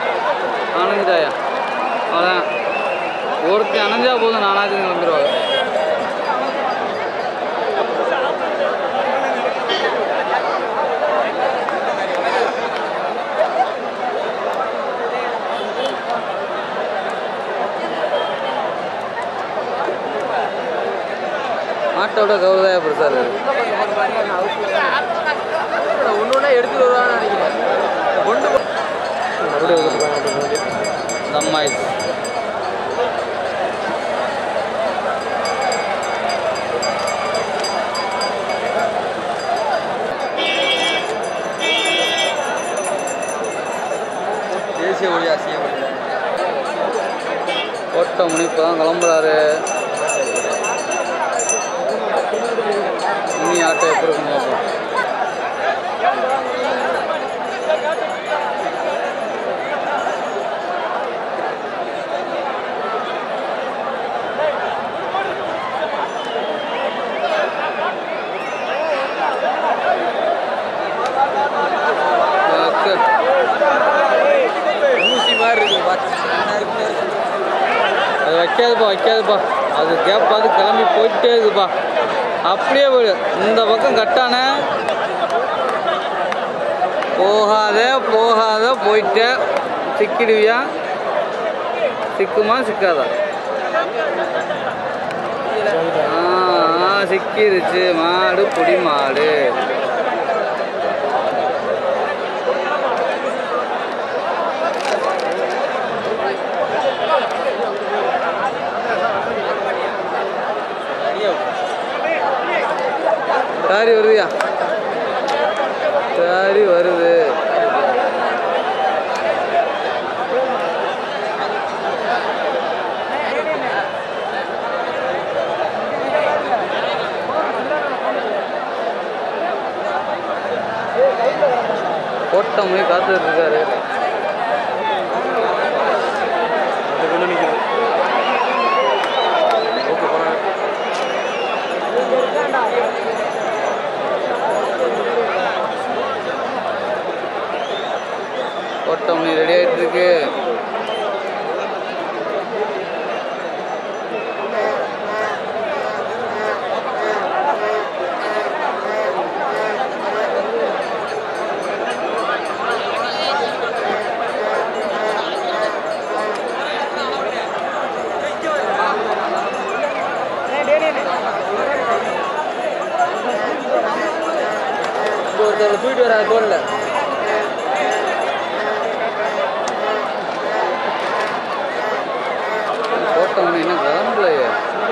அணைஞ்சிட்டாயா அதான் ஒருத்தி அணைஞ்சா போதும் நானாச்சும் கிளம்பிடுவாங்க மாட்டோட கௌரதாய பெருசா இருக்கு ஒன்று ஒன்றா எடுத்துட்டு வருவான்னு நினைக்கிறேன் கொண்டு போ- மறுபடியும் வந்துருக்காங்க அப்படின்னு தம்மாயிடுச்சு தேசிய மொழி அசிய மொழி ஓட்ட முனிப்பு தான் கிளம்புறாரு இனி ஆட்டோ எப்படி இருக்குன்னு பார்ப்போம் ஓகே. ஊசி மாதிரி இருக்கு பார்த்து அது வைக்காதுப்பா வைக்காதுப்பா அது கேப் பார்த்து கிளம்பி போயிட்டே இருக்குப்பா அப்படியே போயிடு இந்த பக்கம் கட்டான போகாத போகாத போயிட்ட சிக்கிடுவியா சிக்குமா சிக்காதா ஆ ஆ, சிக்கிருச்சு மாடு புடி மாடு சாரி வருதுயா சாரி வருது ஓட்டம் போய் காத்துட்டு இருக்காரு அது கொண்டு நிற்கிது ஓகே போனாங்க ஓட்டம் மணி ரெடி ஆயிட்டு இருக்கு இப்போ ஒருத்தர் தூக்கிட்டு வர தோல்ல ஓட்டம் மணி என்ன கிளம்பலையே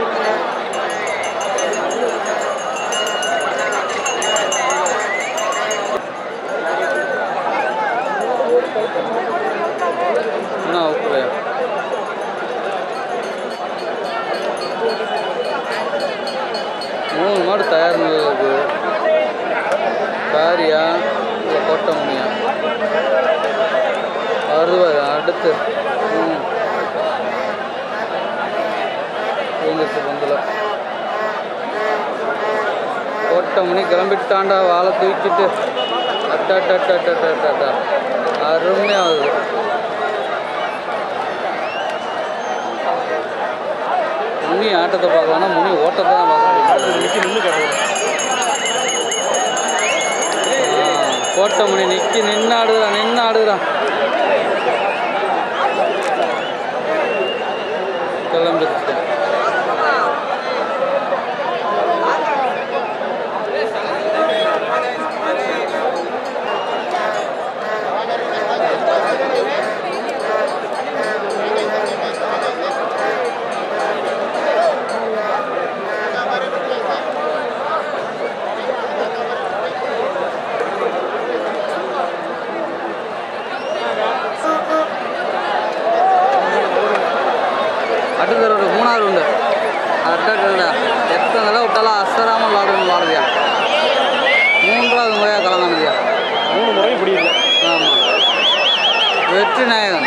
என்ன ஓகே மூணு மாடு தயார் நிலையில் இருக்குது காரியா இல்லை கோட்டை முனியா அறுபது அடுத்து ம் விழுந்துருச்சு பந்தில் கோட்டை மணி கிளம்பிட்டாண்டா வாழை தூக்கிட்டு அட்டா அட்டா அட்டா அட்டா அட்டா அட்டா அருமையாகுது முனி ஆட்டத்தை பார்க்கலாம்னா முனி ஓட்டத்தை தான் பார்க்கணும் நிற்கி நின்று காட்டுவோம் கோட்டை மணி நிற்கி நின்று ஆடுறான் நின்று ஆடுறான் கிளம்பிடுச்சு அடுத்த ஒரு மூணாவது உண்டு அட்டா எத்தனை தடவை விட்டாலும் அசராமல் விளாடுவோம் விளாடுதியா மூன்றாவது முறையாக கலந்தானதியா மூணு முறையும் இப்படி இல்லை ஆமாம் வெற்றி நாயகன்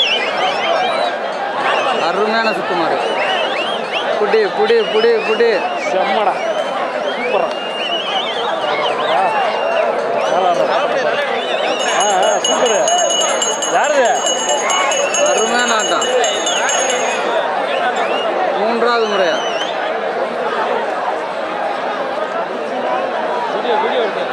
அருமையான சுத்தமாடு புடி புடி புடி புடி செம்மடா சூப்பரா ஆ ஆ ஆ சூப்பரு யாருது மூன்றாவது முறையா வீடியோ வீடியோ எடுத்து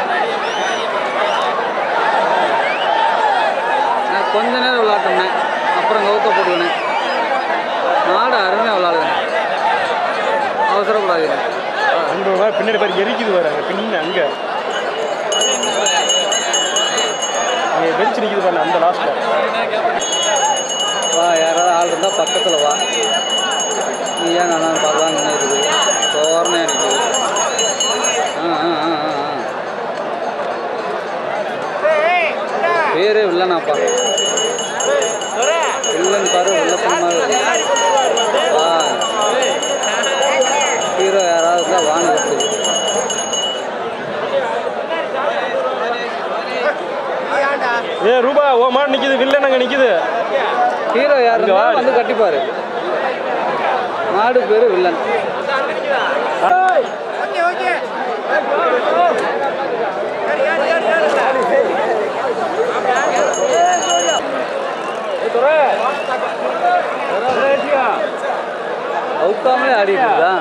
நான் கொஞ்ச நேரம் விளாட்டோம்னேன் அப்புறம் கவுத்த போட்டுக்கினேன் மாடு அருமையாக விளாடுவேன் அவசரப்படாதீங்க அங்கே ஒரு பின்னாடி பாரு எரிக்குது பாரு அங்கே பின்ன அங்கே அங்கே வெடிச்சு நிற்கிது பாரு அந்த லாஸ்ட்டில் வா யாராவது ஆள் இருந்தால் பக்கத்தில் வா நீ ஏன் நான் பார்க்கலாம் நின்று இருக்குது தோரணையாக நிற்குது ஆ ஆ ஆ ஆ, ஆ. பேரே வில்லனாப்பா வில்லன் பாரு வில்லத்தனமாக இருக்கு வா ஹீரோ யாராவது இருந்தால் வான்னு இருக்குது ஏ ரூபா ஓ மாடு நிற்கிது வில்லன் அங்கே நிற்கிது ஹீரோ யார் இங்க வா. இருந்தாலும் வந்து கட்டிப்பாரு மாடு பேரு வில்லன் அவுக்காமலே ஆடிட்டு இருக்கா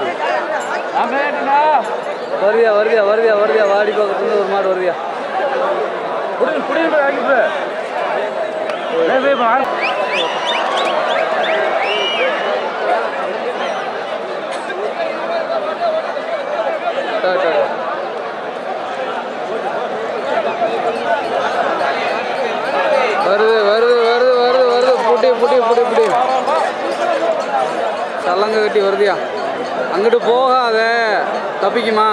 வருதியா வருதியா வருதியா வருதியா வாடி பக்கத்துல ஒரு மாடு வருதியா டா, டா, டா. வருது வருது வருது வருது வருது புட்டி புட்டி புட்டி புட்டி சல்லங்க கட்டி வருதியா அங்கிட்டு போகாத தப்பிக்குமா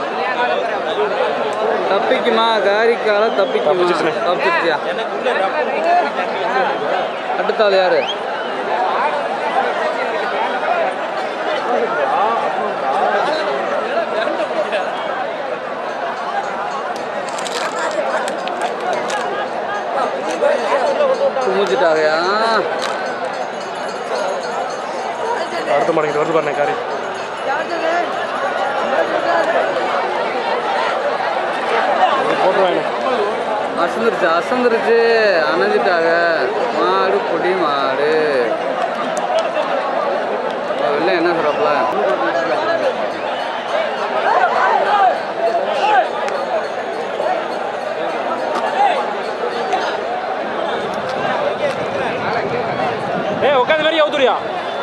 தப்பிக்குமா காரிக்கால தப்பிக்குமா தப்பிச்சிச்சுனே. தப்பிச்சியா அடுத்த ஆள் யாரு குமிச்சிட்டாங்கயா அடுத்த மாடு வருது பாருங்க காரி போட்டுருவாங்க அசந்துருச்சு அசந்துருச்சு அணைஞ்சிட்டாங்க மாடு பொடி மாடு இல்லை என்ன சொல்றப்பல ஏ உட்காந்து மாதிரி அவுத்துறியா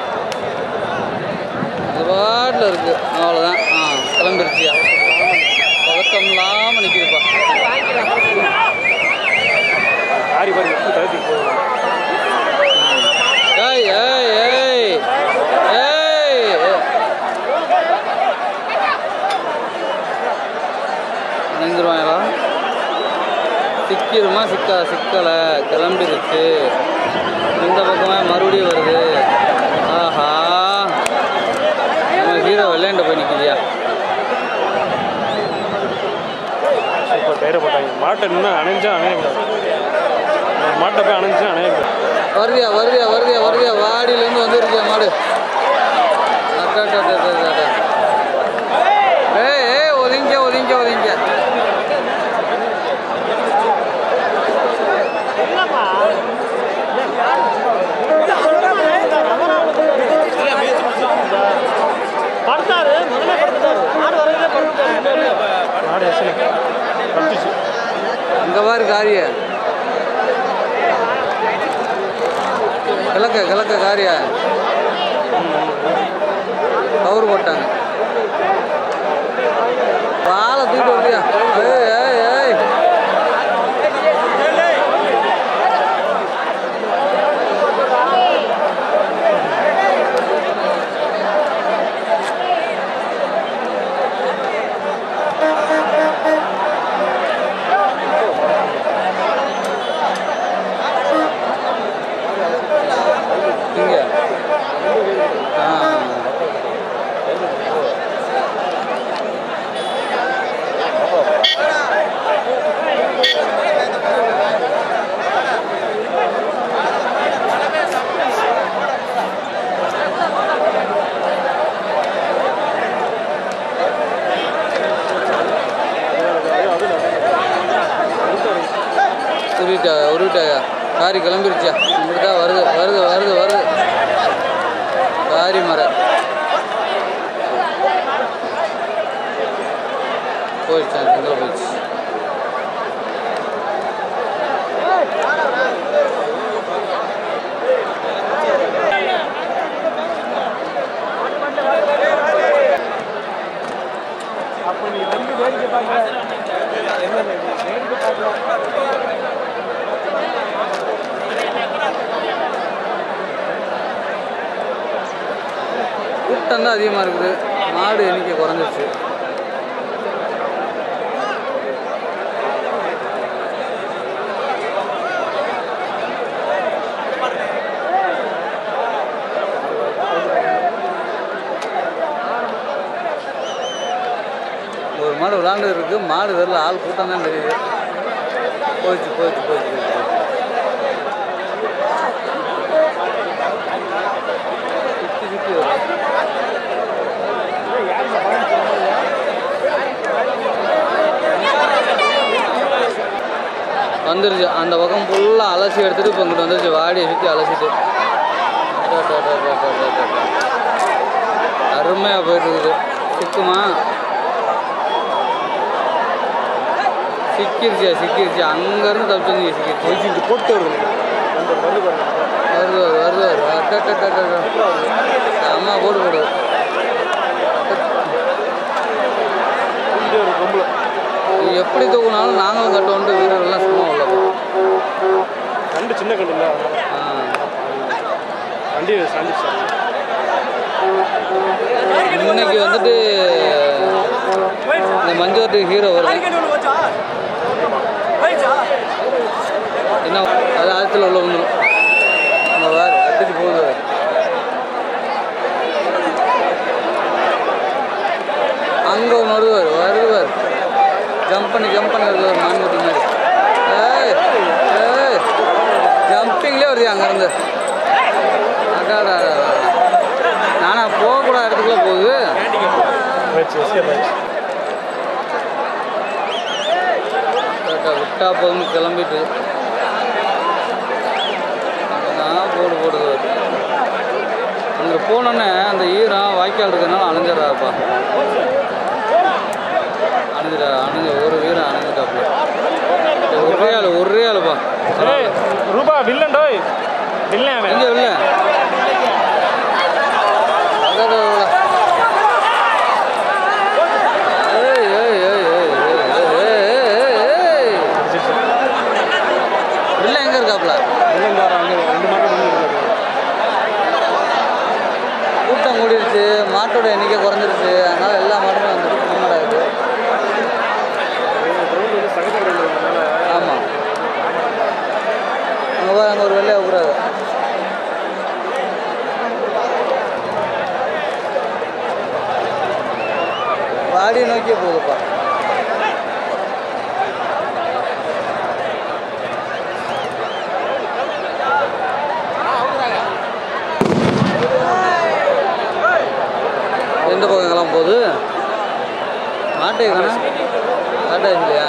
அது பாட்டில் இருக்கு அவ்வளோதான் ஆ கிளம்பிருச்சியா பதட்டம் இல்லாமல் நிற்கிதுப்பா காரி பாரு எப்படி தகுதி போகுது ஏய் ஏய் ஏய் ஏய் அணைந்துருவாங்களா சிக்கிருமா சிக்கா சிக்கலை கிளம்பிருச்சு இந்த பக்கமே மறுபடியும் வருது ஆஹா நம்ம ஹீரோ விளையாண்டு போய் நிற்கிறியா இப்போ டயரை போட்டாங்க மாட்டை இன்னும் அணைஞ்சா அணையக்கூடாது ஒரு மாட்டை போய் அணைஞ்சா அணையக்கூடாது வருதியா வருதியா வருதியா வருதியா வாடியிலேருந்து வந்துருக்கியா மாடு அட்டா, அட்டா, அட்டா, அட்டா, அட்டா. ஏய் ஏய் ஒதுங்க ஒதுங்க ஒதுங்க மாடு எசனு கத்துச்சு இங்க பாரு காரிய கிழக்க கிழக்க காரிய கவுர் போட்டாங்க பாலை தூக்கிட்டு வருதியா ஏய் ஏய் ஏய் இங்க ஆ உருவிட்டாங்க உருவிட்டாங்க காரி கிளம்பிருச்சா இப்படி தான் வருது வருது வருது வருது காரி மரம் போயிடுச்சு எங்கே போயிடுச்சு அப்போ நீ வந்து வேடிக்கை பார்க்க என்ன வேடிக்கை பார்க்கலாம் கூட்டம் தான் அதிகமாக இருக்குது மாடு எண்ணிக்கை குறைஞ்சிருச்சு ஒரு மாடு விளாண்டு இருக்கு மாடு வரல ஆள் கூட்டம் தான் தெரியுது போயிடுச்சு போயிடுச்சு போயிடுச்சு போயிடுச்சு சுற்றி சுற்றி வரும் வந்துருச்சு அந்த பக்கம் ஃபுல்லாக அலசி எடுத்துட்டு இப்போ இங்கிட்டு வந்துருச்சு வாடியை சுற்றி அலசிட்டு டா, டா, டா, டா, டா, டா, டா, டா. அருமையாக போயிட்டு இருக்குது சிக்குமா சிக்கிருச்சியா சிக்கிருச்சு அங்கேருந்து தப்பிச்சு சிக்கிருச்சு போய் இங்கே போட்டு வருது அந்த வந்து பாருங்க வருது வருது வருது வருது அட்டா, அட்டா, அட்டா, அட்டா. அம்மா போட்டு போடுது இங்கே ஒரு கொம்புல நீ எப்படி தூக்குனாலும் நாங்களும் கட்டோன்ட்டு வீரர்கள்லாம் சும்மா உள்ள கண்டு சின்ன கண்டு இல்லை வண்டி சாஞ்சிச்சு இன்னைக்கு வந்துட்டு இந்த மஞ்சோட்டு ஹீரோ வருது என்ன அது ஆழத்தில் உள்ள வந்துடும் நம்ம வேறு அடிச்சு போகுது அது. அங்கே ஒன்று வருவார் வருவார் ஜம்ப் பண்ணி ஜம்ப் பண்ணி வருவார் மான்குட்டி மாதிரி ஏய் ஏய் ஜம்பிங்லேயே வருது அங்கேருந்து அடாடா நானா போகக்கூடாத இடத்துக்குள்ள போகுது போயிடுச்சு எஸ்கே போயிடுச்சு கரெக்டாக விட்டா போதும்னு கிளம்பிட்டு நான் போடு போடுது அங்கே போனோன்னே அந்த ஈரம் வாய்க்கால் இருக்கிறதுனால அணைஞ்சிடறாப்பா அணைஞ்சிடா அணைஞ்ச ஒரு வீரம் அணைஞ்சிட்டாப்பா ஒரே ஆள் ஒரே ஆளுப்பா ஏய் ரூபா வில்லன் டோய் வில்லன் அவன் எங்கே இல்லை அதான், அதான், அதான். ஏய், ஏய், ஏய், ஏய், ஏய், ஏய், ஏய், ஏய், ஏய். வில்ல எங்க இருக்காப்ல வில்லன் கார அங்கே ரெண்டு மாதம் முடிஞ்சு கூட்டம் கூடிருச்சு மாட்டோட எண்ணிக்கை குறைஞ்சிருச்சு அதனால எல்லா மாடுமே வந்துட்டு குணமாடாது கிரவுண்ட் வந்து சகஜ கிரவுண்ட் இருந்ததுனால ஆமாம் அங்கே போய் அங்கே ஒரு வெள்ளையை கூடாது வாடியை நோக்கியே போகுதுப்பா எந்த பக்கம் கிளம்ப போகுது மாட்டே காணா காட்டாச்சு இல்லையா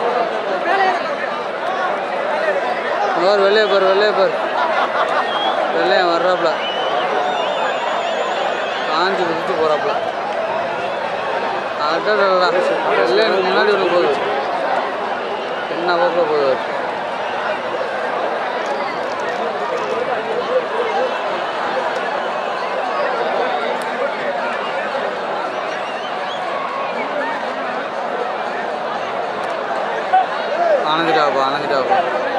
ஒரு வெளியே பாரு வெளியே பாரு வெளியே வர்றாப்புல காஞ்சி குதிச்சு போகிறாப்புல அடடா வெளியே எனக்கு முன்னாடி ஒன்று போகுது என்ன போக்கில் போகுது அவரு. அணைஞ்சிட்டாப்பா அணைஞ்சிட்டாப்பா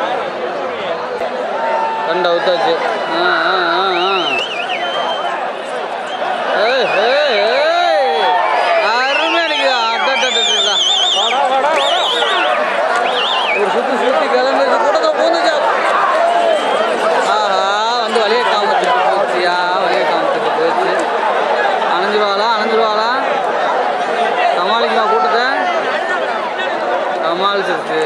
ரெண்டு அவுத்தாச்சு ஆ ஆ ஆ ஆ ஏய் ஏய் ஏய் அருமையா நிற்குதா அட்டா வாடா வாடா வாடா ஒரு சுற்றி சுற்றி கிளம்பிடுச்சு கூட்டத்தில் பூந்துச்சா ஆஹா வந்து வழியை காமிச்சிட்டு போச்சியா வழியை காமிச்சிட்டு போச்சு அணைஞ்சிருவாளா அணைஞ்சிருவாளா சமாளிக்குமா கூட்டத்தை சமாளிச்சிருச்சு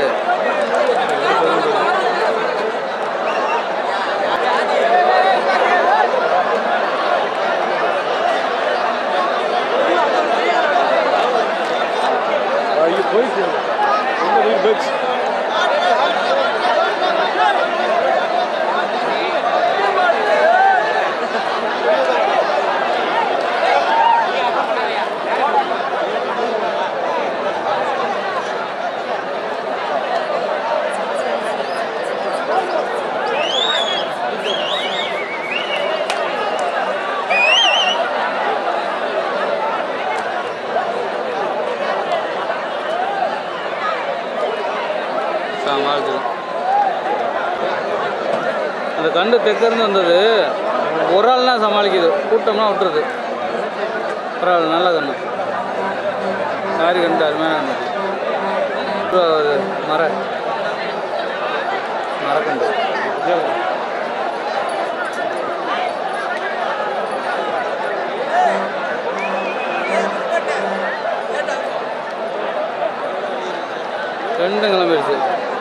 கண்டு தெற்கிருந்து வந்தது ஒரு ஆள் தான் சமாளிக்குது கூட்டம்லாம் விட்டுருது பரவாயில்ல நல்ல கண்ணு காரி கண்டு அருமையான கண்ணு அப்புறம் அது மர மரக்கண்டு ரெண்டும் கிளம்பிடுச்சு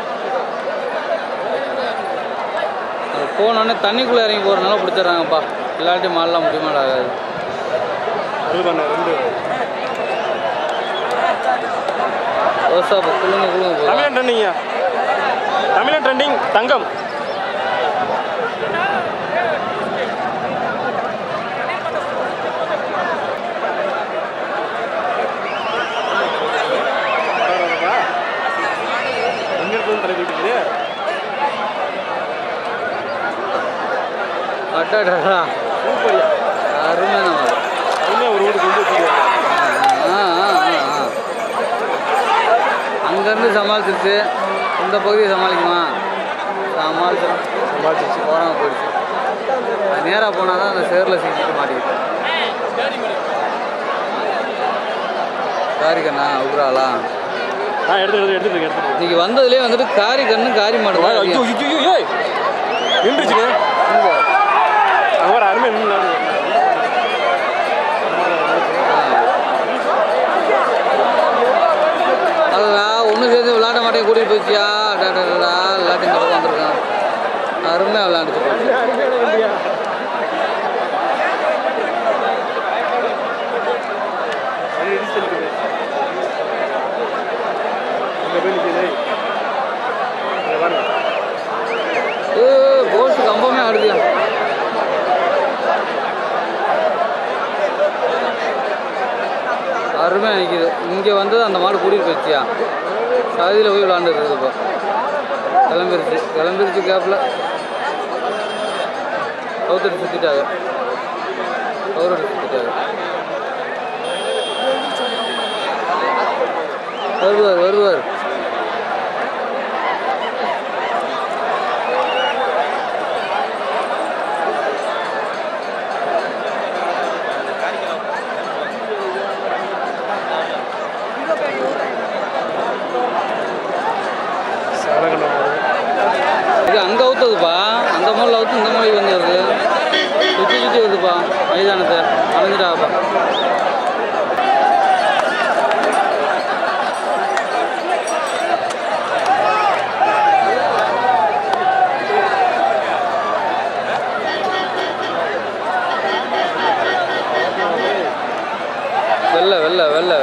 அது போனோடனே தண்ணிக்குள்ளே இறங்கி போகிறனால பிடிச்சிடுறாங்கப்பா இல்லாட்டி மாடலாம் முடியுமாடா ஆகாது அதுதானே ரெண்டு ரோசா இப்போ குளுங்க குளுங்க போதும் தமிழன் ட்ரெண்டிங்கய்யா தமிழன் ட்ரெண்டிங் தங்கம் எங்க இருக்குன்னு தலை தூக்கிட்டு அட்டாடா சூப்பர்யா அருமையான மாடு அருமையாக ஒரு வீடு கொண்டு வச்சுருக்கேன் ஆ ஆ ஆ ஆ அங்கேருந்து சமாளிச்சிருச்சு இந்த பகுதியை சமாளிக்குமா சமாளிச்சிடும் சம்பாதிச்சு போகிறாங்க போயிடுச்சு அது நேராக போனால் தான் அந்த சேரில் சிக்கிட்டு மாட்டிக்கிட்டு காரி கண்ணா உகுறாளா ஆ எடுத்து எடுத்து எடுத்துட்டு எடுத்துட்டு இன்னைக்கு வந்ததுலேயே வந்துட்டு காரி கண்ணு காரி மாடு தான் ஐயோ அதிகம். ஐயோ ஐயோ ஏய் நின்றுச்சுங்க இங்க. அங்கே வர அருமை நின்று அதுடா ஒன்று சேர்ந்து விளையாட மாட்டேன் கூட்டிகிட்டு போச்சியா டாடா விளையாட்டு இந்த பக்கம் வந்திருக்கான் அருமையாக விளையாண்டுச்சு போச்சு அங்கே போய் நிற்கிது அங்கே பாருங்க ஏ போட்டு கம்பமே ஆடுதியா அருமையாக நிற்கிது இங்கே வந்தது அந்த மாடு கூட்டிகிட்டு போயிடுச்சியா சதியில் போய் விளாண்டுட்டு இருக்கு இப்போ கிளம்பிருச்சு கிளம்பிருச்சு கேப்பில் கவுத்தடி சுற்றிட்டாங்க கவுரடி சுற்றிட்டாங்க வருவார் வருவார் சரகணம் இது அங்கே அவுத்ததுப்பா அந்த மூலையில் அவுத்து இந்த மூலைக்கு வந்து வருது சுற்றி சுற்றி வருதுப்பா மைதானத்தை அலைஞ்சிட்டாப்பா வெள்ளை வெள்ளை வெள்ளை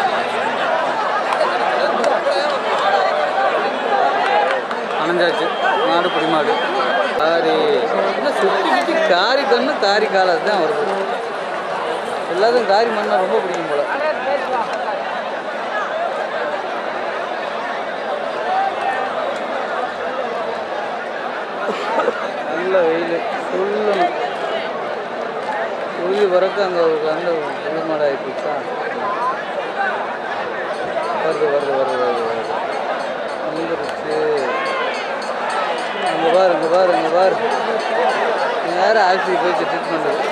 அணைஞ்சாச்சு மாடு பிடி மாடு காரி என்ன சுற்றி சுற்றி காரி கண்ணு காரி காலை தான் வருது எல்லாத்துக்கும் காரி மண்ணை ரொம்ப பிடிக்கும் போல நல்ல வெயில் சொல்லணும் உயிர் வரக்க அங்கே ஒரு அந்த புல் மாடு ஆகிப்போச்சா வருது வருது வருது வருது வருது வந்துருச்சு இங்கே பாரு இங்கே பாரு இங்கே பாரு நேரம் ஆக்சிஜன் போயிடுச்சு ட்ரீட்மெண்ட்டு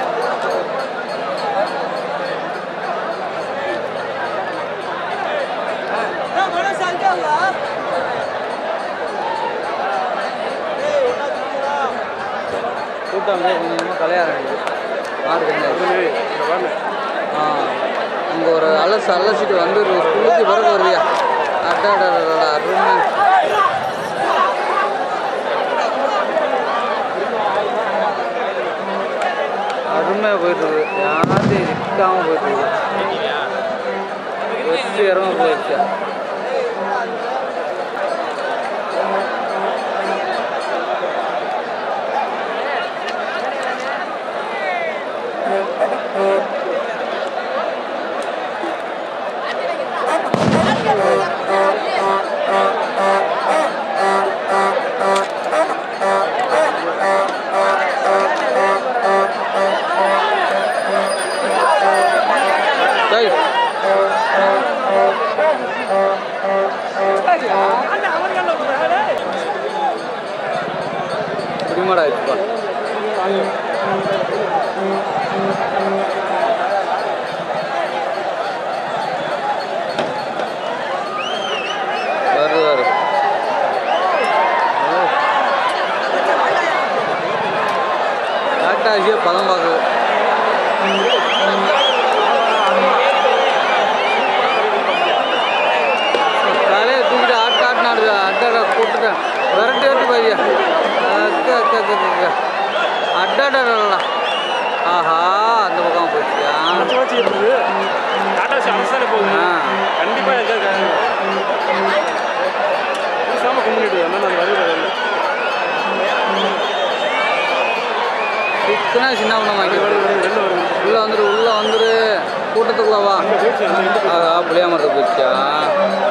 கூட்டம் வந்து கொஞ்சம் கொஞ்சமாக கலைய ஆரம்பிக்குது மாடு கொஞ்சம் இங்கே பாருங்க ஆ அங்கே ஒரு அலசு அலசிட்டு வந்து குளிச்சு பிறகு வருதியா அட்டாடா அருமை அருமையாக போயிட்டுருக்கு யார்ட்டையும் நிற்காமல் போயிட்டுருக்கு வச்சு இறங்க போயிடுச்சு டேய் வருதுப்பா வருது வருது கரெக்டாக ஆகிய பதம் பார்க்குது தலையை தூக்கிட்டு ஆட்டு ஆட்டு நாடுது அட்டாடா கூட்டுட்டேன் விரட்டி விரட்டி பாதியா அக்கா அக்கா அக்கா அக்கா அட்டாடா ஆஹா அந்த பக்கம் போயிடுச்சியா அடுத்த வாட்சி இருக்குது டாடா சாம்சங் போகுது ஆ. கண்டிப்பாக எங்கே பேசாமல் கும்பிட்டு ஆனால் நான் வருவேன் சுத்தினா சின்ன பண்ண வெளில வாங்கி வருது உள்ளே வந்துரு உள்ளே வந்துரு கூட்டத்துக்குள்ள வா போயிடுச்சு அந்த ஆஹா புளியா மரத்துக்கு போயிடுச்சா